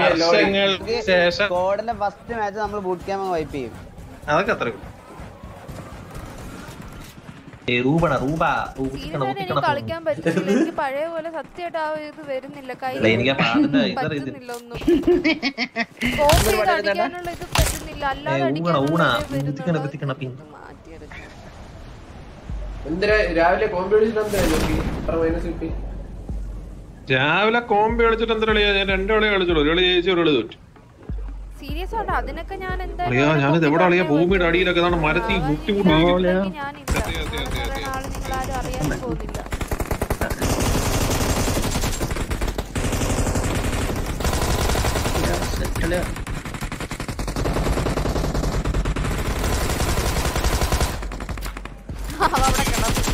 വർഷങ്ങൾക്ക് ശേഷം സ്ക്വാഡിന്റെ ഫസ്റ്റ് മാച്ച് നമ്മൾ ബൂട്ട് ക്യാമ്പ് വൈപ്പ് ചെയ്യും അതൊക്കെ അത്ര റൂബണ റൂബ റൂബിക്കണം ഇതുവരെ എനിക്ക് ഊത്തിക്കണം കളിക്കാൻ പറ്റുന്നില്ല എനിക്ക് പഴയ പോലെ സത്യമായിട്ട് ആ ഇത് വരുന്നില്ല കൈ അല്ല, എനിക്ക് ആ പാടിന്റെ ഇത് പറ്റുന്നില്ല ഒന്നും കോപ്പ് ചെയ്ത് അടിക്കാനുള്ള ഇത് പറ്റുന്നില്ല അല്ലാതെ ഏ, ഊണ, അടിക്കാനുള്ള ഊണ. ഇത് വരുന്നുണ്ട്. കുത്തിക്കണം, കുത്തിക്കണം, പിൻ. ഇത് മാറ്റിയെടുക്കണം. എന്തിനാ രാവിലെ കോമ്പറ്റീഷൻ എന്തായാലും നോക്കി എത്ര മൈനസ് കിട്ടി രാവിലെ കോമ്പി കളിച്ചിട്ട് എന്താ കളിയാ ഞാൻ രണ്ടു കളി കളിച്ചുള്ളൂ ഒരു കളി ജയിച്ചു ഒരു കളി തോറ്റു സീരിയസ് ആട്ടോ അതിനൊക്കെ ഞാൻ അളിയാ ഞാനിത് എവിടെ കളിയാ ഭൂമിയുടെ അടിയിലൊക്കെ ഇതാണ് മരത്തി മുട്ടി മുട്ടി ഞാനില്ല കുറെ നാള് നിങ്ങളാരും അറിയാൻ പോകുന്നില്ല അതവിടെ കിടന്നു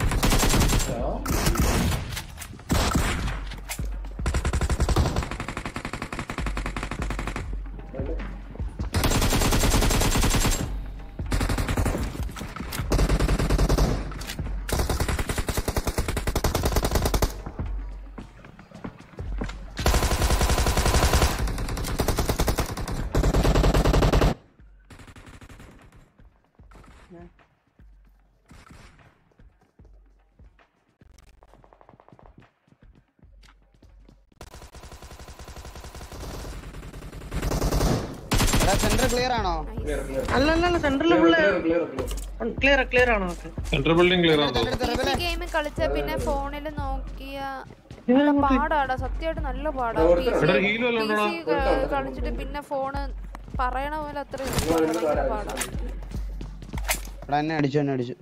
എടാ സെന്റർ ക്ലിയർ ആണോ അല്ല അല്ല അല്ല സെന്ററിലെ പുള്ള ക്ലിയർ ക്ലിയർ ആണോ ഓക്കെ സെൻട്രൽ ബിൽഡിംഗ് ക്ലിയർ ആണോ ഗെയിം കളിച്ച പിന്നെ ഫോണിൽ നോക്കിയ നല്ല പാടാടാ സത്യമായിട്ട് നല്ല പാടാ ഇവിടെ heal വല്ലതും ഉണ്ടോടാ? PC കളിച്ചിട്ട് പിന്നെ ഫോണ് പറയണ പോലെ അത്ര ഭയങ്കര പാടാ എടാ എന്നെ അടിച്ചു എന്നെ അടിച്ചു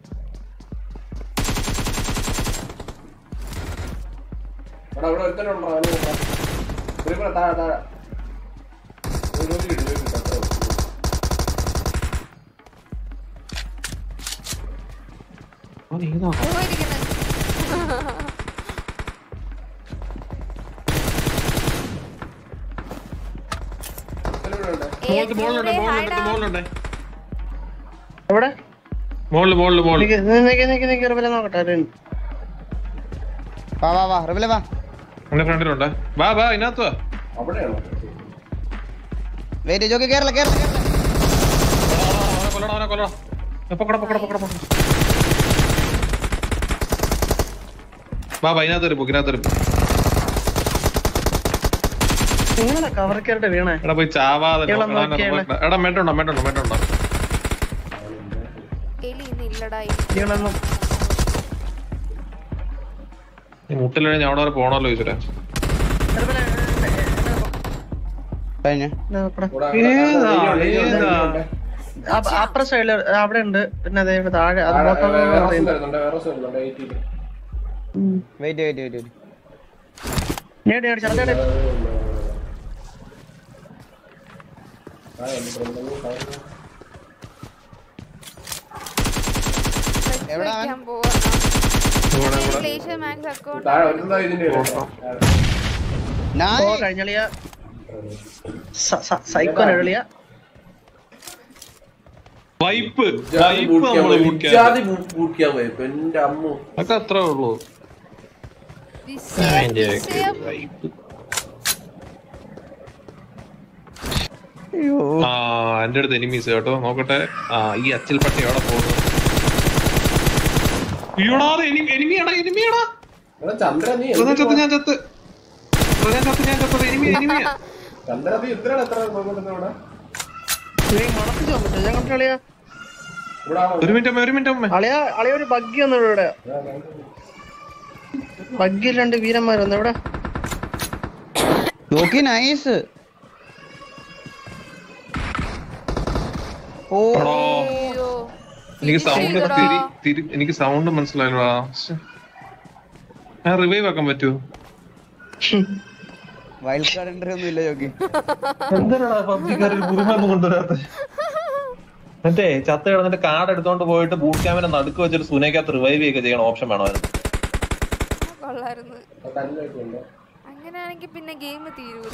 എടാ ഇവിടെ ഒരുത്തനുണ്ടോ അവനെ നോക്കാം. ഒരു കൂടെ താഴെ താഴെ ഒരു ജോലി കിട്ടി ജോലി കിട്ടി അത്രേ ഉള്ളൂ. പോയിരിക്കുന്നത് മോളിൽ മോളിലുണ്ട് മോളിലുണ്ട് മോളിലുണ്ട് എവിടെ മോളില് മോളില് മോളില് നിക്ക് നിക്ക് നിക്ക് നിക്ക് ഇറവലെ നോക്കട്ടെ ആരെയും. വാ വാ വാ റിബിലെ വാ എന്റെ ഫ്രണ്ടിലുണ്ട് വാ വാ ഇതിനകത്ത് വാ അവിടെയാണോ വെയിറ്റ് ജോക്കി കേരള കേരള കേരള അവനെ കൊല്ലണം അവനെ കൊല്ലണം ഏ, പൊക്കട പൊക്കട പൊക്കട പൊക്കട വാ വാ ഇതിനകത്ത് വരും ഇതിനകത്ത് വരും നിങ്ങളെ കവർ കയറിട്ട് വീണേ എടാ പോയി ചാവാതെ ഇയാളെ നോക്കണം, അവനെ നോക്കിയാണ്. നോക്കണം. എടാ മേട്ടുണ്ടോ മേട്ടുണ്ടോ മേട്ടുണ്ടോ എലി ഇന്ന് ഇല്ലടാ നിങ്ങളൊന്നും ഈ മുട്ടിലഴിഞ്ഞ് അവിടെ വരെ പോണല്ലോ ചോദിച്ചിട്ട് ഇറവലെ കഴിഞ്ഞു നോക്കടാ ഇവിടെ ഏതാ, ഏതാ? അപ്പുറ സൈഡില് അവിടെ ഉണ്ട് പിന്നെ അതേ ഇവിടെ താഴെ അത് മോട്ടോ വേറെ വരുന്നുണ്ട് വേറെ വരുന്നുണ്ട് എയ്റ്റിയിൽ വെയിറ്റ് വെയിറ്റ് വെയിറ്റ് വെയിറ്റ് നേടി നേടി ചെറുതേടെ എവിടാ അവൻ? ഞാൻ പോവാ ഇവിടെ, ഇവിടെ. ഗ്ലേഷ്യർ മാക്സ് അക്കൗണ്ട് താഴെ ഒരുത്തൻ ഇതിന്റെ ഇടയില്. ഞാൻ ഓ കഴിഞ്ഞളിയ സൈക്കോ എഴുളിയ വൈപ്പ് ഇജാതി വൈപ്പ് boot camp നമ്മള് പോയി. boot camp. ഇജാതി boot- boot camp പോയി. ഇപ്പൊ എന്റെ അമ്മു അതൊക്കെ അത്രേ ഉള്ളൂ ആ എന്റെ അടുത്ത് എനിമീസ് കേട്ടോ നോക്കട്ടെ ആ ഈ അച്ചിൽ പട്ടി എവിടെ പോകുന്നു അയ്യോടാ എനിമിയാടാ എനിമിയാടാ എടാ ചന്ദ്ര നീ ഞാൻ ചത്ത് എന്തിനാ- ഞാൻ ചത്ത് എടാ, ഞാൻ ചത്ത് ഞാൻ ചത്തത് എനിമി എനിമിയാ ചന്ദ്ര നീ എന്തിനാണ് എത്ര നോക്കുന്നത് ഇവിടെ മണപ്പിച്ചു പറ്റും ഞാൻ കണ്ടിളിയ ഇവിടെ ആണോ? ഒരു മിനിറ്റ് അമ്മ ഒരു മിനിറ്റ് അമ്മ അളിയ അളിയ ഒരു ബഗ്ഗി വന്നു ഇവിടെ ബഗ്ഗിൽ രണ്ട് വീരന്മാർ വന്നു ഇവിടെ ജോക്കി നൈസ് ഓ എടോ, അയ്യോ എനിക്ക് സൗണ്ട് ചെയ്തെടാ. തിരി തിരി എനിക്ക് സൗണ്ട് മനസ്സിലായില്ല ഞാൻ റിവൈവ് ആക്കാൻ പറ്റുമോ വൈൽഡ് കാർഡ് എൻട്രി ഒന്നും ഇല്ല ജോക്കി എന്തിനാണ് പബ്ജിക്കാർ പുതുമയൊന്നും കൊണ്ടുവരാത്ത മറ്റേ ചത്ത കിടന്നിട്ട് കാർഡ് എടുത്തോണ്ട് പോയിട്ട് ബൂട്ട് ക്യാമിനെ നടുക്ക് വെച്ചിട്ട് സുനയ്ക്കകത്ത് റിവൈവ് ഒക്കെ ചെയ്യണ ഓപ്ഷൻ വേണമായിരുന്നു കൊള്ളായിരുന്നു കല്ലൊക്കെ ഉണ്ട് അങ്ങനെയാണെങ്കിൽ പിന്നെ ഗെയിം തീരൂല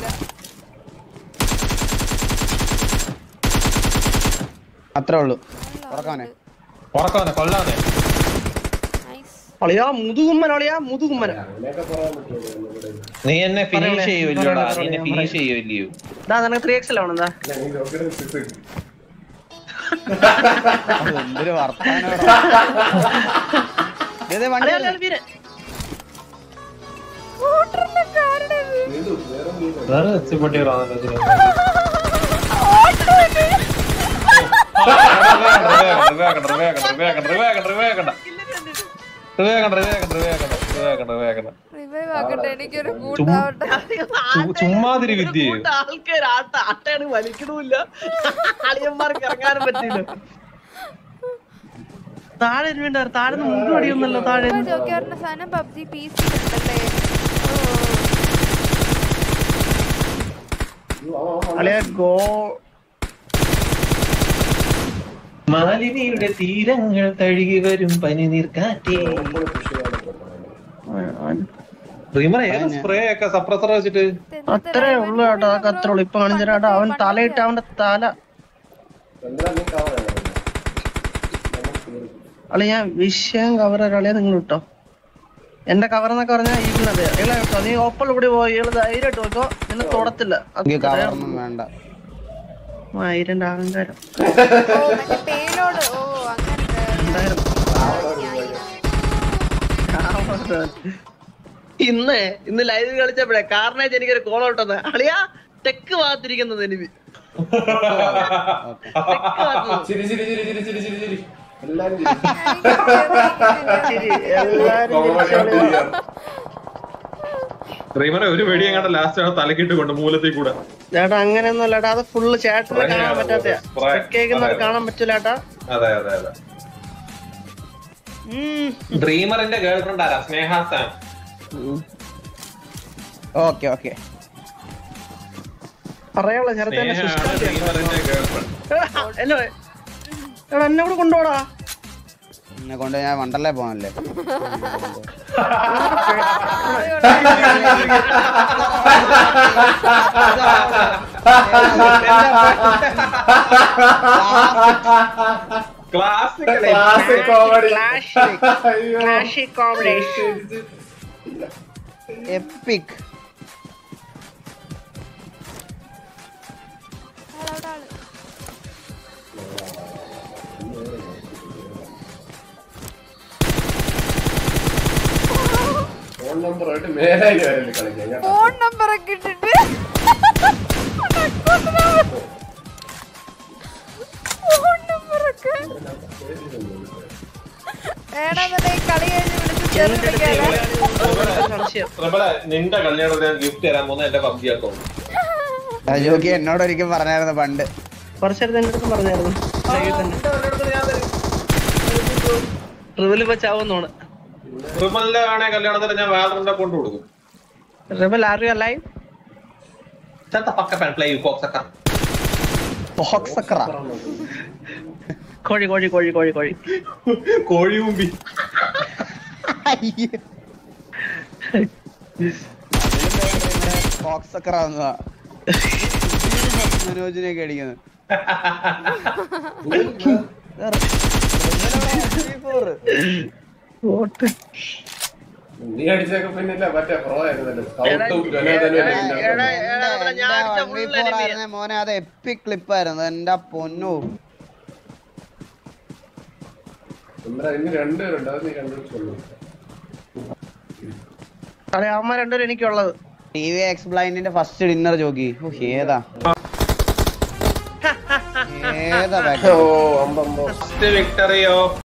അത്രേ ഉള്ളൂ ഉറക്കാനെ ഉറക്കാനെ കൊല്ലാനെ നൈസ് അളിയാ മുതുകുമ്മൻ അളിയാ മുതുകുമ്മൻ അങ്ങനെയൊക്കെ പറയാൻ പറ്റുമോ നീ എന്നെ ഫിനിഷ് പറയണേ, ചെയ്യുമല്ലോടാ പറയണേ, നീ എന്നെ പറയണേ. ഫിനിഷ് ചെയ്യുമല്ലയോ ഇതാ നിനക്ക് ത്രീ എക്സ് ആവണം എന്താ ഇല്ല, നീ നോക്കിയിട്ട് six ഇട്. അത് എന്തൊരു വർത്താനം വണ്ടി അളിയാ, അളിയാ, വീര്. സ്കൂട്ടറിന്റെ കാരണം ഇത്. നീന്തു, വേറെ നീന്തു. വേറെ എച്ചിപ്പട്ടികളാണല്ലോ ഇതിന്. റിവേക്കണ്ട, റിവേക്കണ്ട, റിവേക്കണ്ട, റിവേക്കണ്ട, റിവേക്കണ്ട. റിവേക്കണ്ട, റിവേക്കണ്ട, റിവേക്കണ്ട, റിവേക്കണ്ട, റിവേക്കണ്ട. റിവൈവ് ആക്കട്ടെ എനിക്കൊരു കൂട്ടാവട്ടെ ചു- ചുമ്മാതിരി ഒരു വിദ്യ കൂട്ടം ആൾക്കാർ ആട്ട ആട്ടയാണ് വലിക്കണമില്ല അളിയന്മാർക്ക് ഇറങ്ങാനും പറ്റില്ല താഴെ ഇരുന്നുണ്ട് താഴെ നിന്ന് മുമ്പ് അടിയൊന്നല്ലോ താഴെ നിന്ന്. ജോക്കിയാറിന്റെ സാധനം പബ്ജി പി സി ഉണ്ടല്ലേ അളിയാ ഗോ മാലിനിയുടെ തീരങ്ങൾ തഴുകി വരും പനിനീർ കാറ്റേ നമ്മള് push ചെയ്യാതെ പോകണം. റീമർ ഏത് സ്പ്രേ ഒക്കെ സപ്രസർ വെച്ചിട്ട് അത്രേ ഉള്ളു കേട്ടോ അതൊക്കെ അത്രേ ഉള്ളു ഇപ്പൊ കാണിച്ചാ അവൻ തലയിട്ട് അവന്റെ തല എന്തിനാ നീ cover ചെയ്യണത്? നമുക്ക് കേറി. അളി ഞാൻ വിഷയം കവർ ഒരാളെ നിങ്ങൾ കിട്ടോ എന്റെ കവർ എന്നൊക്കെ പറഞ്ഞാൽ ഈഗിളത് ഇള കേട്ടോ നീ ഓപ്പൺ കൂടി പോയി ഇള് ധൈര്യമായിട്ട് നോക്കോ നിന്നെ തൊടത്തില്ല എനിക്ക് കവറൊന്നും വേണ്ട ആയിരം അഹങ്കാരം ഓ മറ്റേ പേലോട് ഓ അങ്ങനത്തെ എന്തായാലും ഇന്ന് ഇന്ന് ലൈവ് കളിച്ചപ്പോഴേ കാരണായിട്ട് എനിക്കൊരു കോൾ ഔട്ടെന്ന് അളിയാ തെക്ക് ഭാഗത്തിരിക്കുന്നത് എനിമി തെക്ക് ഭാഗത്ത് ചിരി, ചിരി, ചിരി, ചിരി, ചിരി, ചിരി, ചിരി. എല്ലാരും ചിരി. ശരി എല്ലാരും Comedy ചിരിച്ചോളൂ. ചെയ്യാം. റീമറെ ഒരു വെടി എങ്ങാണ്ട് ലാസ്റ്റ് ആണ് തലക്കിട്ട് കൊണ്ട് മൂലത്തിൽ കൂടെ ചേട്ടാ അങ്ങനെയൊന്നും അല്ലടാ അത് ഫുള്ള് ചേട്ടനെ കാണാൻ പറ്റാത്ത Spray. കേൾക്കുന്നത് അതെ. കാണാൻ പറ്റൂല ചേട്ടാ അതെ അതെ അതെ ഡ്രീമറിന്റെ ഗേൾ ഫ്രണ്ട് ആരാ സ്നേഹ സാം ഓക്കെ ഓക്കെ പറയാനുള്ള ചേർത്ത് തന്നെ സ്നേഹയാണ് ഡ്രീമറിന്റെ ഗേൾ ഫ്രണ്ട് എന്നെ എടാ എന്നെ കൂടെ കൊണ്ടുപോടാ എന്നെ കൊണ്ട് ഞാൻ വണ്ടർലേ പോകാനല്ലേ ക്ലാസിക് Classic comedy. Classic. അയ്യോ. Classic comedy epic phone number ആയിട്ട് മേലായി വരല്ലേ കളിക്കാൻ കേട്ടോ ഫോൺ നമ്പർ ഒക്കെ ഇട്ടിട്ട് ഫോൺ നമ്പർ ഒക്കെ വേണമെന്നുണ്ടെങ്കിൽ കളി കഴിഞ്ഞ് വിളിച്ച് ചെറു വിളിക്കാല്ലേ സംശയം റബലെ നിന്റെ കല്യാണത്തിന് ഗിഫ്റ്റ് തരാൻ പോകുന്ന എന്റെ പബ്ജി അക്കൗണ്ട് അജോക്ക് എന്നോട് ഒരിക്കൽ പറഞ്ഞായിരുന്നു പണ്ട് കുറച്ചേരത്തെ എന്റെ അടുത്ത് പറഞ്ഞായിരുന്നു ലൈവിൽ തന്നെ റിവൽ വെച്ചാവുന്നോണ് റിമലിന്റെ ആണെ കല്യാണത്തിന് ഞാൻ വാലറിന്റെ കൊണ്ട് കൊടുക്കും റിവൽ അറിയോ live Shut the fuck up and play, you cocksucker. ബോക്സക്കറ കോഴി കോഴി കോഴി കോഴി കോഴി കോഴി മുമ്പി ബോക്സക്കറ വന്നതാ മനോജിനെയൊക്കെ അടിക്കുന്നത് വോട്ട് നീ അടിച്ചൊക്കെ പിന്നെ ഇല്ല മറ്റേ പ്രോ ആയിരുന്നല്ലോ എടാ, സ്കൗട്ടും എടാ, ജനതനും എടാ, എടാ, ഇവിടെ ഞാൻ അടിച്ച full enemy യാ. ആയിരുന്നേ മോനെ അത് എപ്പിക് ക്ലിപ്പായിരുന്നു എന്റെ പൊന്നു എന്താ ഇന്ന് രണ്ടുപേരുണ്ട് അത് നീ കണ്ടുപിടിച്ചോളൂ അതെ അമ്മ രണ്ടുപേരും എനിക്കുള്ളത് ടി വി എക്സ് ബ്ലൈൻഡിന്റെ ഫസ്റ്റ് ഡിന്നർ ജോഗി ഓ ഏതാ ഏതാ back? Oh അമ്പമ്പോ First victory of